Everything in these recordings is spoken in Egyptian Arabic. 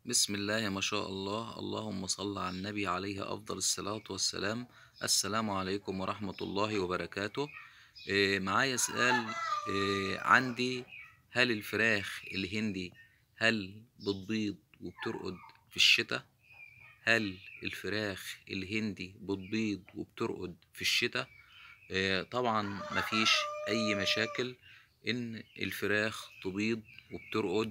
بسم الله ما شاء الله اللهم صل على النبي عليه أفضل الصلاة والسلام السلام عليكم ورحمة الله وبركاته إيه، معايا سؤال إيه، عندي هل الفراخ الهندي هل بتبيض وبترقد في الشتاء هل الفراخ الهندي بتبيض وبترقد في الشتاء إيه، طبعا مفيش أي مشاكل إن الفراخ تبيض وبترقد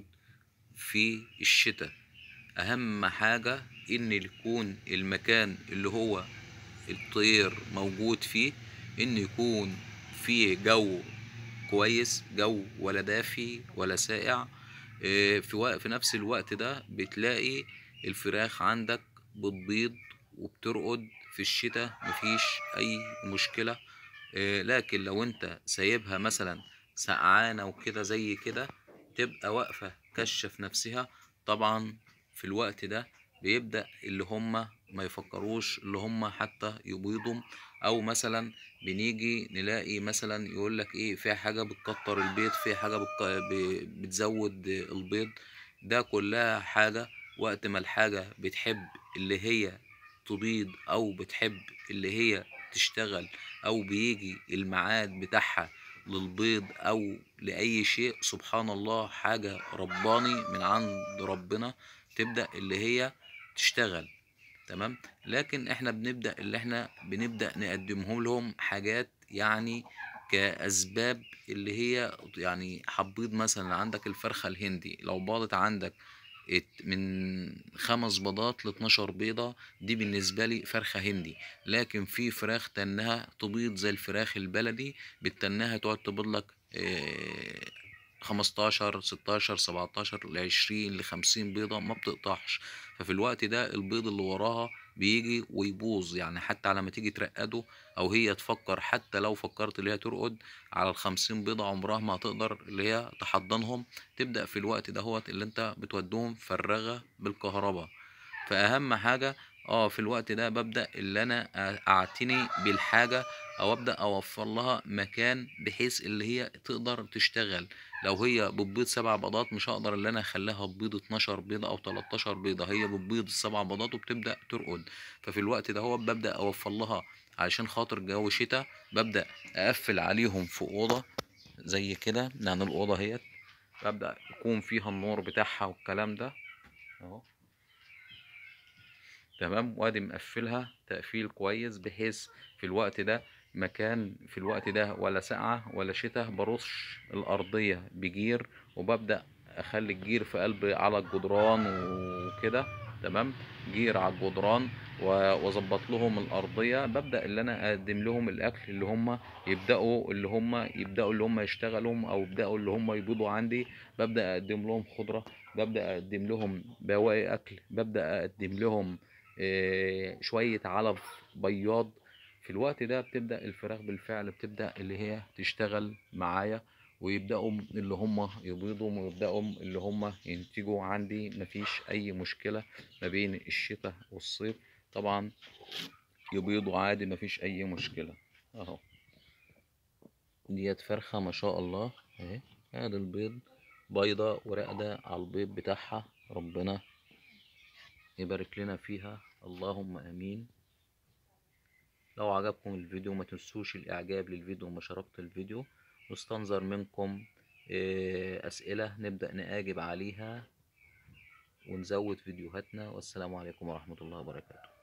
في الشتاء اهم حاجة ان يكون المكان اللي هو الطير موجود فيه ان يكون فيه جو كويس جو ولا دافي ولا ساقع إيه، في وقت في نفس الوقت ده بتلاقي الفراخ عندك بتبيض وبترقد في الشتاء مفيش اي مشكلة إيه، لكن لو انت سايبها مثلا سقعانة وكده زي كده تبقى واقفة كشة في نفسها طبعا في الوقت ده بيبدأ اللي هم ما يفكروش اللي هم حتى يبيضوا او مثلا بنيجي نلاقي مثلا يقول لك ايه في حاجة بتكتر البيض في حاجة بتك... ب- بتزود البيض ده كلها حاجة وقت ما الحاجة بتحب اللي هي تبيض او بتحب اللي هي تشتغل او بيجي الميعاد بتاعها للبيض او لاي شيء سبحان الله حاجة رباني من عند ربنا تبدأ اللي هي تشتغل تمام لكن احنا بنبدأ اللي احنا بنبدأ نقدمهم لهم حاجات يعني كأسباب اللي هي يعني حبيض مثلا عندك الفرخة الهندي لو باضت عندك ات- من خمس بيضات ل 12 بيضة دي بالنسبة لي فرخة هندي لكن في فراخ تنها تبيض زي الفراخ البلدي بالتنها تقعد تبيض لك اه، 15 16 17 ل 20 ل 50 بيضة ما بتقطعش ففي الوقت ده البيض اللي وراها بيجي ويبوظ يعني حتى على ما تيجي ترقده او هي تفكر حتى لو فكرت اللي هي ترقد على الخمسين بيضة عمرها ما هتقدر اللي هي تحضنهم تبدأ في الوقت دهوت اللي انت بتودوهم فرغة بالكهرباء فأهم حاجة اه في الوقت ده ببدأ اللي انا اعتني بالحاجة او ابدأ اوفر لها مكان بحيث اللي هي تقدر تشتغل لو هي بتبيض سبع بيضات مش هقدر اللي انا اخليها تبيض 12 بيضة او 13 بيضة هي بتبيض السبع بيضات وبتبدأ ترقد ففي الوقت ده هو ببدأ اوفر لها علشان خاطر جو شتاء ببدأ اقفل عليهم في اوضة زي كده يعني الاوضة اهيت ببدأ يكون فيها النور بتاعها والكلام ده اهو تمام وادي مقفلها تقفيل كويس بحيث في الوقت ده مكان في الوقت ده ولا سقعة ولا شتاء برش الأرضية بجير وببدأ أخلي الجير في قلب على الجدران وكده تمام جير على الجدران و- واظبط لهم الأرضية ببدأ اللي أنا أقدم لهم الأكل اللي هم يبدأوا اللي هم يبدأوا اللي هم يشتغلوا أو يبدأوا اللي هم يبيضوا عندي ببدأ أقدم لهم خضرة ببدأ أقدم لهم بواقي أكل ببدأ أقدم لهم آه، شوية علف بياض في الوقت ده بتبدأ الفراخ بالفعل بتبدأ اللي هي تشتغل معايا ويبدأوا اللي هم يبيضوا ويبدأوا اللي هم ينتجوا عندي مفيش أي مشكلة ما بين الشتاء والصيف طبعا يبيضوا عادي مفيش أي مشكلة أهو ديت فرخة ما شاء الله اهي هذا البيض بيضة وراقدة على البيض بتاعها ربنا يبارك لنا فيها اللهم امين لو عجبكم الفيديو ما تنسوش الاعجاب للفيديو ومشاركة الفيديو واستنظر منكم آه، اسئلة نبدأ نجاوب عليها ونزود فيديوهاتنا والسلام عليكم ورحمة الله وبركاته